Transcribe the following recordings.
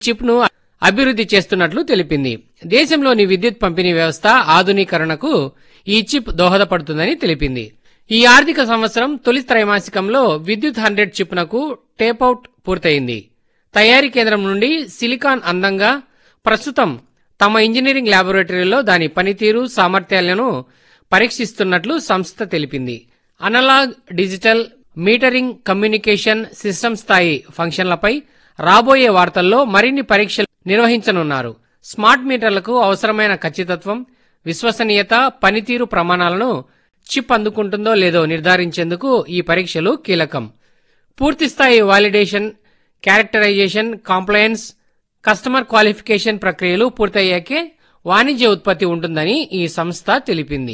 chip ను అభివృద్ధి చేస్తున్నట్లు తెలిపింది దేశంలోని విద్యుత్ పంపిణీ వ్యవస్థ ఆధునీకరణకు ఈ చిప్ దోహదపడుతుందని తెలిపింది ఈ ఆర్థిక సంవత్సరం తొలి త్రైమాసికంలో విద్యుత్ హండ్రెడ్ చిప్నకు టేపౌట్ పూర్తయింది తయారీ కేంద్రం నుండి సిలికాన్ అందంగా ప్రస్తుతం తమ ఇంజనీరింగ్ ల్యాబొరేటరీలో దాని పనితీరు సామర్థ్యాలను పరీక్షిస్తున్నట్లు సంస్థ తెలిపింది analog digital metering communication system స్థాయి ఫంక్షన్లపై రాబోయే వార్తల్లో మరిన్ని పరీక్షలు నిర్వహించనున్నారు స్మార్ట్ మీటర్లకు అవసరమైన ఖచ్చితత్వం విశ్వసనీయత పనితీరు ప్రమాణాలను చిప్ అందుకుంటుందో లేదో నిర్ధారించేందుకు ఈ పరీక్షలు కీలకం పూర్తిస్థాయి validation characterization compliance customer qualification ప్రక్రియలు పూర్తయ్యాకే వాణిజ్య ఉత్పత్తి ఉంటుందని ఈ సంస్థ తెలిపింది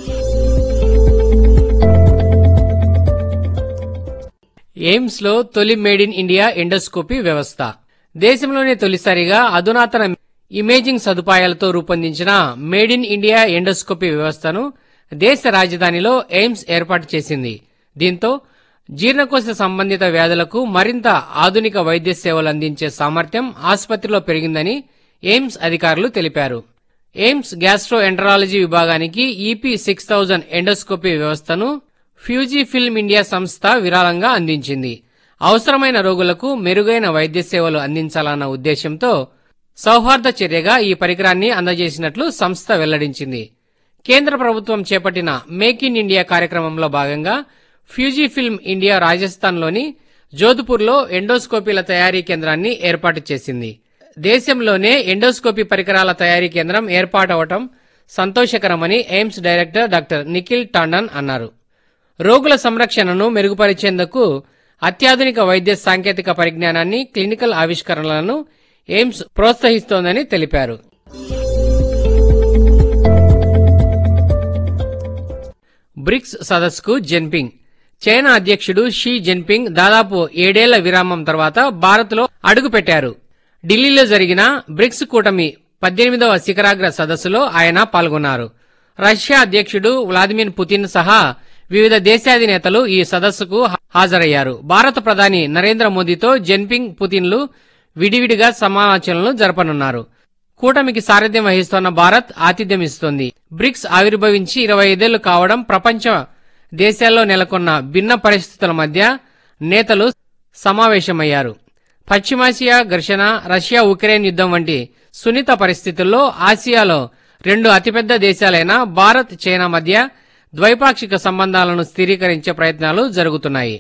ఎయిమ్స్ లో తొలి మేడ్ ఇన్ ఇండియా ఎండోస్కోపీ వ్యవస్థ దేశంలోనే తొలిసారిగా అధునాతన ఇమేజింగ్ సదుపాయాలతో రూపొందించిన మేడ్ ఇన్ ఇండియా ఎండోస్కోపీ వ్యవస్థను దేశ రాజధానిలో ఎయిమ్స్ ఏర్పాటు చేసింది దీంతో జీర్ణకోశ సంబంధిత వ్యాధులకు మరింత ఆధునిక వైద్య సేవలు అందించే సామర్థ్యం ఆసుపత్రిలో పెరిగిందని ఎయిమ్స్ అధికారులు తెలిపారు ఎయిమ్స్ గ్యాస్ట్రో ఎంటరాలజీ విభాగానికి ఈపీ సిక్స్ థౌజండ్ ఎండోస్కోపీ వ్యవస్థను ఫ్యూజీ ఫిల్మ్ ఇండియా సంస్థ విరాళంగా అందించింది అవసరమైన రోగులకు మెరుగైన వైద్య సేవలు అందించాలన్న ఉద్దేశంతో సౌహార్ద చర్యగా ఈ పరికరాన్ని అందజేసినట్లు సంస్థ వెల్లడించింది కేంద్ర ప్రభుత్వం చేపట్టిన మేక్ ఇన్ ఇండియా కార్యక్రమంలో భాగంగా ఫ్యూజీ ఫిల్మ్ ఇండియా రాజస్థాన్లోని జోధ్పూర్లో ఎండోస్కోపీల తయారీ కేంద్రాన్ని ఏర్పాటు చేసింది దేశంలోనే ఎండోస్కోపీ పరికరాల తయారీ కేంద్రం ఏర్పాటవటం సంతోషకరమని AIIMS director doctor Nikhil Tandon అన్నారు రోగుల సంరక్షణను మెరుగుపరిచేందుకు అత్యాధునిక వైద్య సాంకేతిక పరిజ్ఞానాన్ని క్లినికల్ ఆవిష్కరణలను ఎయిమ్స్ ప్రోత్సహిస్తోందని తెలిపారు బ్రిక్స్ సదస్సుకు జెన్పింగ్ చైనా అధ్యక్షుడు షీ జిన్పింగ్ దాదాపు ఏడేళ్ల విరామం తర్వాత భారత్లో అడుగుపెట్టారు ఢిల్లీలో జరిగిన బ్రిక్స్ కూటమి పద్దెనిమిదవ శిఖరాగ్ర సదస్సులో ఆయన పాల్గొన్నారు రష్యా అధ్యక్షుడు వ్లాదిమిర్ పుతిన్ సహా వివిధ దేశాధినేతలు ఈ సదస్సుకు హాజరయ్యారు భారత ప్రధాని నరేంద్ర మోదీతో జెన్పింగ్ పుతిన్లు విడివిడిగా సమాలోచనలు జరపనున్నారు కూటమికి సారథ్యం వహిస్తోన్న భారత్ ఆతిథ్యం ఇస్తోంది బ్రిక్స్ ఆవిర్భవించి ఇరవై ఐదేళ్లు కావడం ప్రపంచ దేశాల్లో నెలకొన్న భిన్న పరిస్థితుల మధ్య నేతలు సమావేశమయ్యారు పశ్చిమాసియా ఘర్షణ రష్యా ఉక్రెయిన్ యుద్ధం వంటి సున్నిత పరిస్థితుల్లో ఆసియాలో రెండు అతిపెద్ద దేశాలైన భారత్ చైనా మధ్య ద్వైపాక్షిక సంబంధాలను స్థిరీకరించే ప్రయత్నాలు జరుగుతున్నాయి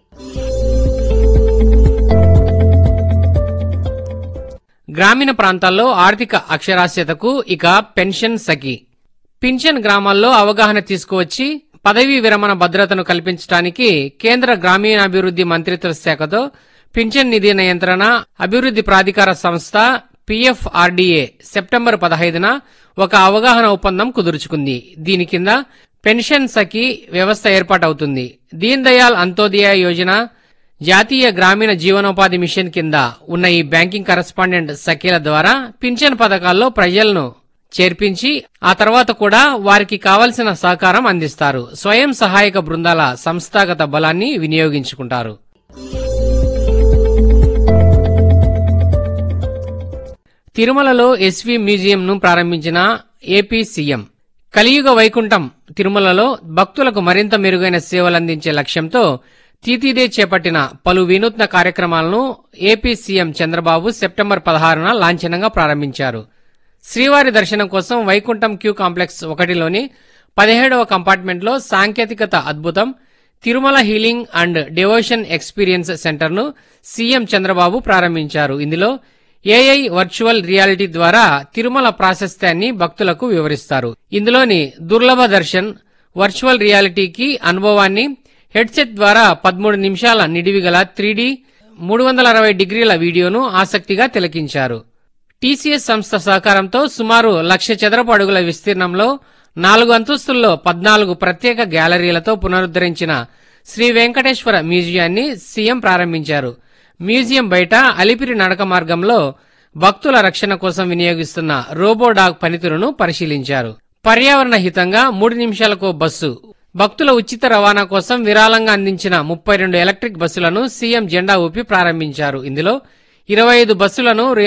గ్రామీణ ప్రాంతాల్లో ఆర్థిక అక్షరాస్యతకు ఇక పెన్షన్ సఖి పింఛన్ గ్రామాల్లో అవగాహన తీసుకువచ్చి పదవీ విరమణ భద్రతను కల్పించడానికి కేంద్ర గ్రామీణాభివృద్ధి మంత్రిత్వ శాఖతో పింఛన్ నిధి నియంత్రణ అభివృద్ధి ప్రాధికార సంస్థ పిఎఫ్ఆర్డీఏ సెప్టెంబర్ పదహైదున ఒక అవగాహన ఒప్పందం కుదుర్చుకుంది దీని కింద పెన్షన్ సఖి వ్యవస్థ ఏర్పాటవుతుంది దీన్ దయాల్ అంత్యోదయ యోజన జాతీయ గ్రామీణ జీవనోపాధి మిషన్ కింద ఉన్న ఈ బ్యాంకింగ్ కరస్పాండెంట్ సఖీల ద్వారా పింఛన్ పథకాల్లో ప్రజలను చేర్పించి ఆ తర్వాత కూడా వారికి కావలసిన సహకారం అందిస్తారు స్వయం సహాయక బృందాల సంస్థాగత బలాన్ని వినియోగించుకుంటారు తిరుమలలో ఎస్వి మ్యూజియంను ప్రారంభించిన ఏపీ సీఎం కలియుగ వైకుంఠం తిరుమలలో భక్తులకు మరింత మెరుగైన సేవలందించే లక్ష్యంతో తీతీదే చేపట్టిన పలు వినూత్న కార్యక్రమాలను ఏపీ సీఎం చంద్రబాబు సెప్టెంబర్ పదహారున లాంఛనంగా ప్రారంభించారు శ్రీవారి దర్శనం కోసం వైకుంఠం క్యూ కాంప్లెక్స్ ఒకటిలోని పదిహేడవ కంపార్ట్మెంట్లో సాంకేతికత అద్భుతం Tirumala healing and devotion experience సెంటర్ను సీఎం చంద్రబాబు ప్రారంభించారు ఇందులో ఏఐ వర్చువల్ రియాలిటీ ద్వారా తిరుమల ప్రాశస్త్యాన్ని భక్తులకు వివరిస్తారు ఇందులోని దుర్లభ దర్శన్ వర్చువల్ రియాలిటీకి అనుభవాన్ని హెడ్సెట్ ద్వారా పదమూడు నిమిషాల నిడివిగల త్రీడీ మూడు వందల అరవై డిగ్రీల వీడియోను ఆసక్తిగా తిలకించారు టీసీఎస్ సంస్థ సహకారంతో సుమారు లక్ష చదరపు అడుగుల విస్తీర్ణంలో నాలుగు అంతస్తుల్లో పద్నాలుగు ప్రత్యేక గ్యాలరీలతో పునరుద్ధరించిన శ్రీ వెంకటేశ్వర మ్యూజియాన్ని సీఎం ప్రారంభించారు మ్యూజియం బయట అలిపిరి నడక మార్గంలో భక్తుల రక్షణ కోసం వినియోగిస్తున్న రోబోడాగ్ పనితీరును పరిశీలించారు పర్యావరణ హితంగా మూడు నిమిషాలకు బస్సు భక్తుల ఉచిత రవాణా కోసం విరాళంగా అందించిన ముప్పై రెండు ఎలక్ట్రిక్ బస్సులను సీఎం జెండా ఊపి ప్రారంభించారు ఇందులో ఇరవై ఐదు బస్సులను